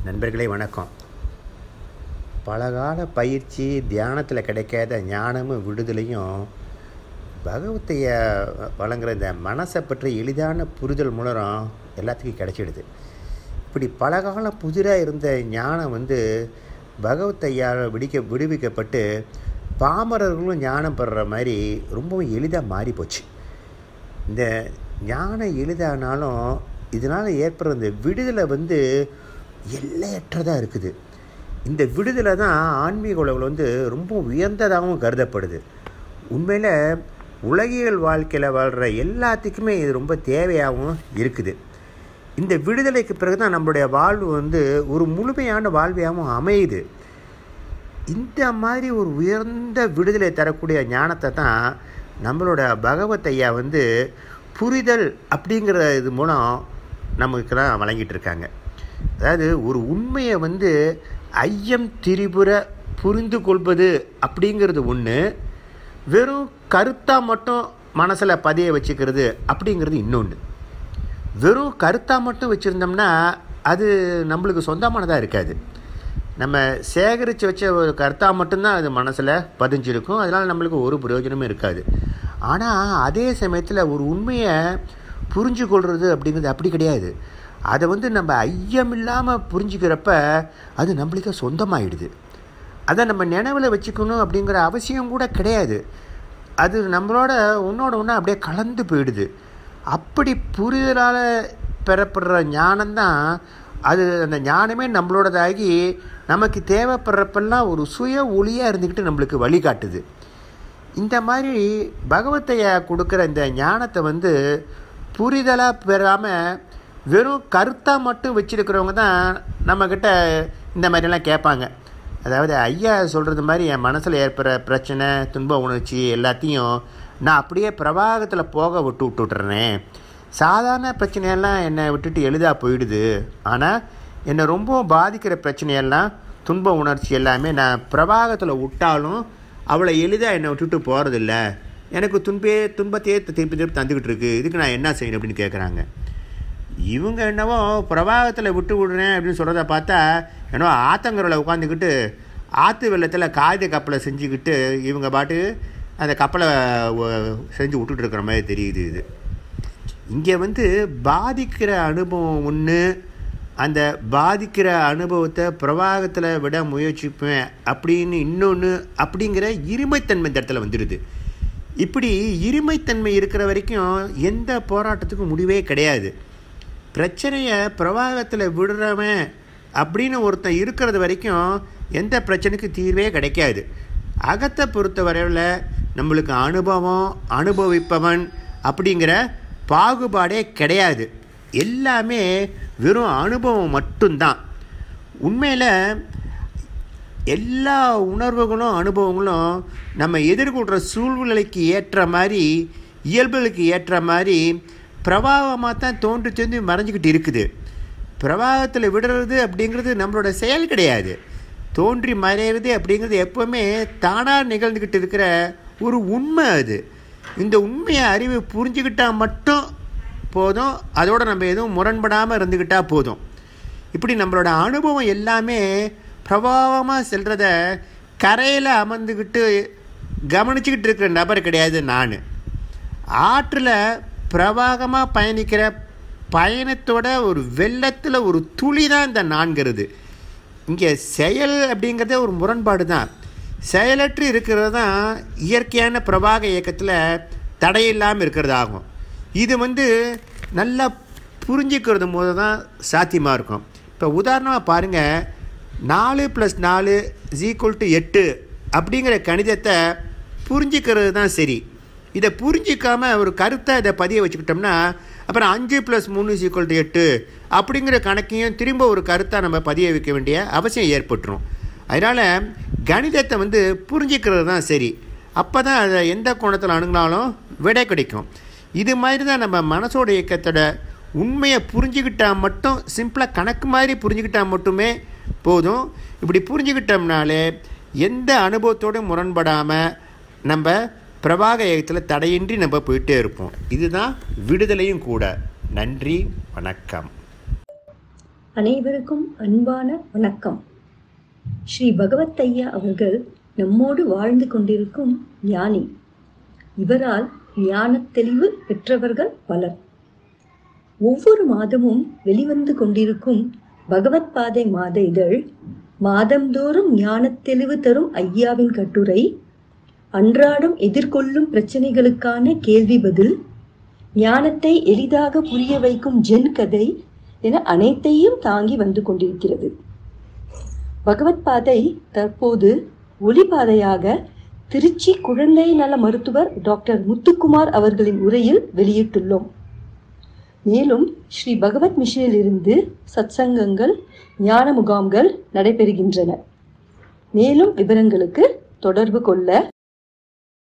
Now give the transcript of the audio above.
நண்பர்களே வணக்கம் பலகால பயிற்சி தியானத்தில் கிடைக்காத ஞானமும் விடுதலையும் பகவத்தைய வழங்குற இந்த மனசை பற்றி எளிதான புரிதல் மூலம் எல்லாத்துக்கும் கிடைச்சிடுது இப்படி பலகாலம் புதிராக இருந்த ஞானம் வந்து பகவத்தையால் விடிக்க விடுவிக்கப்பட்டு பாமரர்களும் ஞானம் பெறுற மாதிரி ரொம்பவும் எளிதாக மாறி போச்சு இந்த ஞானம் எளிதானாலும் இதனால் ஏற்படுற இந்த விடுதலை வந்து எல்லையற்றதாக இருக்குது இந்த விடுதலை தான் ஆன்மீக உலகில் வந்து ரொம்ப உயர்ந்ததாகவும் கருதப்படுது உண்மையில் உலகியல் வாழ்க்கையில் வாழ்கிற எல்லாத்துக்குமே இது ரொம்ப தேவையாகவும் இருக்குது இந்த விடுதலைக்கு பிறகு தான் நம்மளுடைய வாழ்வு வந்து ஒரு முழுமையான வாழ்வையாகவும் அமையுது இந்த மாதிரி ஒரு உயர்ந்த விடுதலை தரக்கூடிய ஞானத்தை தான் நம்மளோட பகவத் ஐயா வந்து புரிதல் அப்படிங்கிற இது மூலம் நமக்குலாம் வழங்கிட்டு இருக்காங்க அதாவது ஒரு உண்மையை வந்து ஐயம் திரிபுர புரிந்து கொள்வது அப்படிங்கிறது ஒன்று வெறும் கருத்தாக மட்டும் மனசில் பதிய வச்சுக்கிறது அப்படிங்கிறது இன்னொன்று வெறும் கருத்தாக மட்டும் வச்சுருந்தோம்னா அது நம்மளுக்கு சொந்தமானதாக இருக்காது நம்ம சேகரித்து வச்ச ஒரு கருத்தாக மட்டும்தான் அது மனசில் பதிஞ்சிருக்கும் அதனால் நம்மளுக்கு ஒரு பிரயோஜனமும் இருக்காது ஆனால் அதே சமயத்தில் ஒரு உண்மையை புரிஞ்சு கொள்வது அப்படிங்கிறது அப்படி கிடையாது அதை வந்து நம்ம ஐயம் இல்லாமல் புரிஞ்சுக்கிறப்ப அது நம்மளுக்கு சொந்தமாயிடுது அதை நம்ம நினைவில் வச்சுக்கணும் அப்படிங்கிற அவசியம் கூட கிடையாது அது நம்மளோட ஒன்றோட ஒன்றா அப்படியே கலந்து போயிடுது அப்படி புரிதலால் பெறப்படுற ஞானம்தான் அது அந்த ஞானமே நம்மளோடதாகி நமக்கு தேவைப்படுறப்பெல்லாம் ஒரு சுய ஒளியாக இருந்துக்கிட்டு நம்மளுக்கு வழிகாட்டுது இந்த மாதிரி பகவத்தையா கொடுக்குற இந்த ஞானத்தை வந்து புரிதலாக பெறாமல் வெறும் கருத்தாக மட்டும் வச்சுருக்கிறவங்க தான் நம்மக்கிட்ட இந்த மாதிரிலாம் கேட்பாங்க அதாவது ஐயா சொல்கிறது மாதிரி என் மனசில் ஏற்படுற பிரச்சனை துன்ப உணர்ச்சி எல்லாத்தையும் நான் அப்படியே பிரவாகத்தில் போக விட்டு விட்டுட்றேனே சாதாரண பிரச்சனையெல்லாம் என்னை விட்டுட்டு எளிதாக போயிடுது ஆனால் என்னை ரொம்பவும் பாதிக்கிற பிரச்சனையெல்லாம் துன்ப உணர்ச்சி எல்லாமே நான் பிரவாகத்தில் விட்டாலும் அவளை எளிதாக என்னை விட்டுட்டு போகிறதில்ல எனக்கு துன்பே துன்பத்தையே திருப்பி திருப்பி தந்துக்கிட்டு இருக்கு இதுக்கு நான் என்ன செய்யணும் அப்படின்னு கேட்குறாங்க இவங்க என்னவோ பிரவாகத்தில் விட்டு விடுறேன் அப்படின்னு சொல்கிறத பார்த்தா என்னவோ ஆத்தங்கரில் உட்காந்துக்கிட்டு ஆற்று வெள்ளத்தில் காகித கப்பலை செஞ்சுக்கிட்டு இவங்க பாட்டு அந்த கப்பலை செஞ்சு விட்டுட்டு இருக்கிற மாதிரி தெரியுது இது இங்கே வந்து பாதிக்கிற அனுபவம் ஒன்று அந்த பாதிக்கிற அனுபவத்தை பிரவாகத்தில் விட முயற்சிப்பேன் அப்படின்னு இன்னொன்று அப்படிங்கிற இருமைத்தன்மை இந்த இடத்துல வந்துடுது இப்படி இருமைத்தன்மை இருக்கிற வரைக்கும் எந்த போராட்டத்துக்கும் முடிவே கிடையாது பிரச்சனையை பிரவாகத்தில் விடுறவன் அப்படின்னு ஒருத்தன் இருக்கிறது வரைக்கும் எந்த பிரச்சனைக்கு தீர்வே கிடைக்காது அகத்தை பொறுத்த வரையில் நம்மளுக்கு அனுபவம் அனுபவிப்பவன் அப்படிங்கிற பாகுபாடே கிடையாது எல்லாமே வெறும் அனுபவம் மட்டும்தான் உண்மையில் எல்லா உணர்வுகளும் அனுபவங்களும் நம்ம எதிர்கொள்கிற சூழ்நிலைக்கு ஏற்ற மாதிரி இயல்புகளுக்கு ஏற்ற மாதிரி பிரவாகமாக தான் தோன்றி தோன்றி மறைஞ்சிக்கிட்டு இருக்குது பிரவாகத்தில் விடுறது அப்படிங்கிறது நம்மளோட செயல் கிடையாது தோன்றி மறையிறது அப்படிங்கிறது எப்போவுமே தானாக நிகழ்ந்துக்கிட்டு இருக்கிற ஒரு உண்மை அது இந்த உண்மையை அறிவு புரிஞ்சுக்கிட்டால் மட்டும் போதும் அதோடு நம்ம எதுவும் முரண்படாமல் இருந்துக்கிட்டால் போதும் இப்படி நம்மளோட அனுபவம் எல்லாமே பிரபாவமாக செல்கிறத கரையில் அமர்ந்துக்கிட்டு கவனிச்சுக்கிட்டு இருக்கிற நபர் கிடையாது நான் ஆற்றில் பிரவாகமாக பயணிக்கிற பயணத்தோட ஒரு வெள்ளத்தில் ஒரு துளி தான் இந்த நான்கிறது இங்கே செயல் அப்படிங்கிறதே ஒரு முரண்பாடு தான் செயலற்று இருக்கிறது தான் இயற்கையான பிரவாக இயக்கத்தில் தடையில்லாமல் இருக்கிறது ஆகும் இது வந்து நல்லா புரிஞ்சுக்கிறது போது தான் சாத்தியமாக இருக்கும் இப்போ உதாரணமாக பாருங்கள் நாலு ப்ளஸ் நாலு ஈக்குவல் டு எட்டு அப்படிங்கிற கணிதத்தை புரிஞ்சுக்கிறது தான் சரி இதை புரிஞ்சிக்காம ஒரு கருத்தை இதை பதிய வச்சுக்கிட்டோம்னா அப்புறம் அஞ்சு ப்ளஸ் மூணு ஈக்குவல் டு எட்டு அப்படிங்கிற கணக்கையும் திரும்ப ஒரு கருத்தை நம்ம பதிய வைக்க வேண்டிய அவசியம் ஏற்பட்டுரும் அதனால் கணிதத்தை வந்து புரிஞ்சிக்கிறது தான் சரி அப்போ தான் அதை எந்த கோணத்தில் அணுகினாலும் விடை கிடைக்கும் இது மாதிரி தான் நம்ம மனசோட இயக்கத்தோட உண்மையை புரிஞ்சுக்கிட்டால் மட்டும் சிம்பிளாக கணக்கு மாதிரி புரிஞ்சுக்கிட்டால் மட்டுமே போதும் இப்படி புரிஞ்சுக்கிட்டோம்னாலே எந்த அனுபவத்தோடும் முரண்படாமல் நம்ம பிரபாக இயக்கத்தில் தடையின்றி நம்ம போயிட்டே இருப்போம் இதுதான் விடுதலையும் கூட நன்றி வணக்கம் அனைவருக்கும் அன்பான வணக்கம் ஸ்ரீ பகவத் ஐயா அவர்கள் நம்மோடு வாழ்ந்து கொண்டிருக்கும் ஞானி இவரால் ஞானத் தெளிவு பெற்றவர்கள் பலர் ஒவ்வொரு மாதமும் வெளிவந்து கொண்டிருக்கும் பகவத் பாதை மாத இதழ் மாதந்தோறும் ஞானத் தெளிவு தரும் ஐயாவின் கட்டுரை அன்றாடம் எதிர்கொள்ளும் பிரச்சனைகளுக்கான கேள்வி பதில் ஞானத்தை எளிதாக புரிய வைக்கும் ஜென் கதை என அனைத்தையும் தாங்கி வந்து கொண்டிருக்கிறது பகவத் பாதை தற்போது ஒளிபாதையாக திருச்சி குழந்தை நல மருத்துவர் டாக்டர் முத்துக்குமார் அவர்களின் உரையில் வெளியிட்டுள்ளோம் மேலும் ஸ்ரீ பகவத் மிஷனிலிருந்து சத்சங்கங்கள் ஞான முகாம்கள் நடைபெறுகின்றன மேலும் விவரங்களுக்கு தொடர்பு கொள்ள